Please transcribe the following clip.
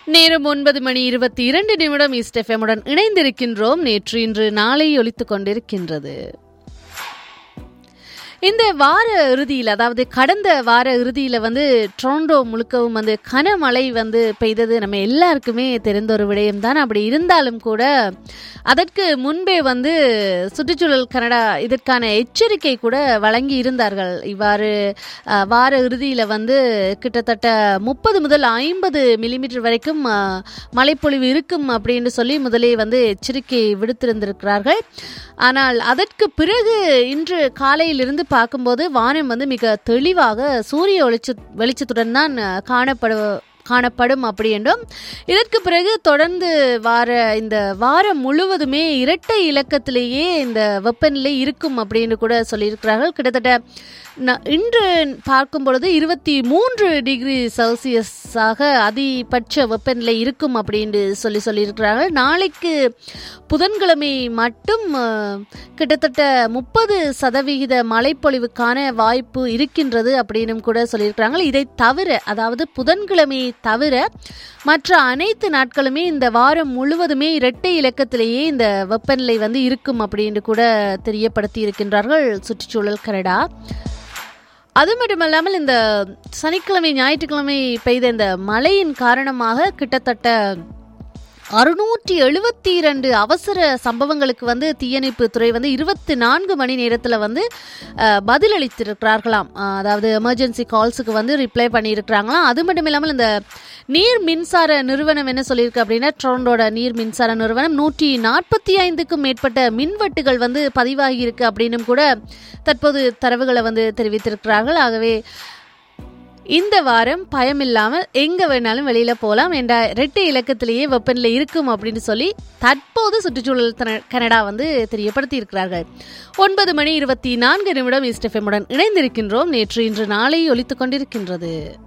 நேரம் ஒன்பது மணி இருபத்தி இரண்டு நிமிடம் ஈஸ்டெஃபமுடன் இணைந்திருக்கின்றோம் நேற்று இன்று நாளை ஒலித்துக் கொண்டிருக்கின்றது இந்த வார இறுதியில் அதாவது கடந்த வார இறுதியில் வந்து டொரண்டோ முழுக்கவும் வந்து கனமழை வந்து பெய்தது நம்ம எல்லாருக்குமே தெரிந்த ஒரு விடயம் தான் அப்படி இருந்தாலும் கூட அதற்கு முன்பே வந்து சுற்றுச்சூழல் கனடா இதற்கான எச்சரிக்கை கூட வழங்கி இருந்தார்கள் இவ்வாறு அஹ், வார இறுதியில் வந்து கிட்டத்தட்ட முப்பது முதல் ஐம்பது மில்லிமீட்டர் வரைக்கும் அஹ், மழைப்பொழிவு இருக்கும் அப்படின்னு சொல்லி முதலே வந்து எச்சரிக்கை விடுத்திருந்திருக்கிறார்கள் ஆனால் அதற்கு பிறகு இன்று காலையிலிருந்து பார்க்கும்போது வானம் வந்து மிக தெளிவாக சூரிய வெளிச்ச வெளிச்சத்துடன் தான் அஹ், காணப்படு காணப்படும் அப்படி என்றும் இதற்கு பிறகு தொடர்ந்து வார இந்த வாரம் முழுவதுமே இரட்டை இலக்கத்திலேயே இந்த வெப்பநிலை இருக்கும் அப்படின்னு கூட சொல்லியிருக்கிறார்கள் கிட்டத்தட்ட ந- இன்று பார்க்கும் பொழுது இருபத்தி மூன்று டிகிரி செல்சியஸாக அதிகபட்ச வெப்பநிலை இருக்கும் அப்படின்னு சொல்லி சொல்லியிருக்கிறார்கள் நாளைக்கு புதன்கிழமை மட்டும் அஹ், கிட்டத்தட்ட முப்பது சதவிகித மழைப்பொழிவுக்கான வாய்ப்பு இருக்கின்றது அப்படின்னும் கூட சொல்லியிருக்கிறாங்க இதை தவிர அதாவது புதன்கிழமையை தவிர மற்ற அனைத்து நாட்களுமே இந்த வாரம் முழுவதுமே இரட்டை இலக்கத்திலேயே இந்த வெப்பநிலை வந்து இருக்கும் அப்படின்னு கூட தெரியப்படுத்தி இருக்கின்றார்கள் சுற்றுச்சூழல் கனடா அது மட்டுமல்லாமல் இந்த சனிக்கிழமை ஞாயிற்றுக்கிழமை பெய்த இந்த மழையின் காரணமாக கிட்டத்தட்ட அறுநூற்றி எழுபத்தி இரண்டு அவசர சம்பவங்களுக்கு வந்து தீயணைப்பு துறை வந்து இருபத்தி நான்கு மணி நேரத்தில் வந்து அஹ், பதிலளித்திருக்கிறார்களாம் அஹ், அதாவது எமர்ஜென்சி கால்ஸுக்கு வந்து ரிப்ளை பண்ணியிருக்கிறாங்களாம் அது மட்டும் இல்லாமல் இந்த நீர் மின்சார நிறுவனம் என்ன சொல்லியிருக்கு அப்படின்னா டொரண்டோட நீர் மின்சார நிறுவனம் நூற்றி நாற்பத்தி ஐந்துக்கும் மேற்பட்ட மின்வெட்டுகள் வந்து பதிவாகி இருக்கு அப்படின்னும் கூட தற்போது தரவுகளை வந்து தெரிவித்திருக்கிறார்கள் ஆகவே இந்த வாரம் பயம் இல்லாமல் எங்க வேணாலும் வெளியில போகலாம் என்ற இரட்டை இலக்கத்திலேயே வெப்பநிலை இருக்கும் அப்படின்னு சொல்லி தற்போது சுற்றுச்சூழல் தன- கனடா வந்து தெரியப்படுத்தி இருக்கிறார்கள் ஒன்பது மணி இருபத்தி நான்கு நிமிடம் இஸ்டெஃபமுடன் இணைந்திருக்கின்றோம் நேற்று இன்று நாளை ஒலித்துக் கொண்டிருக்கின்றது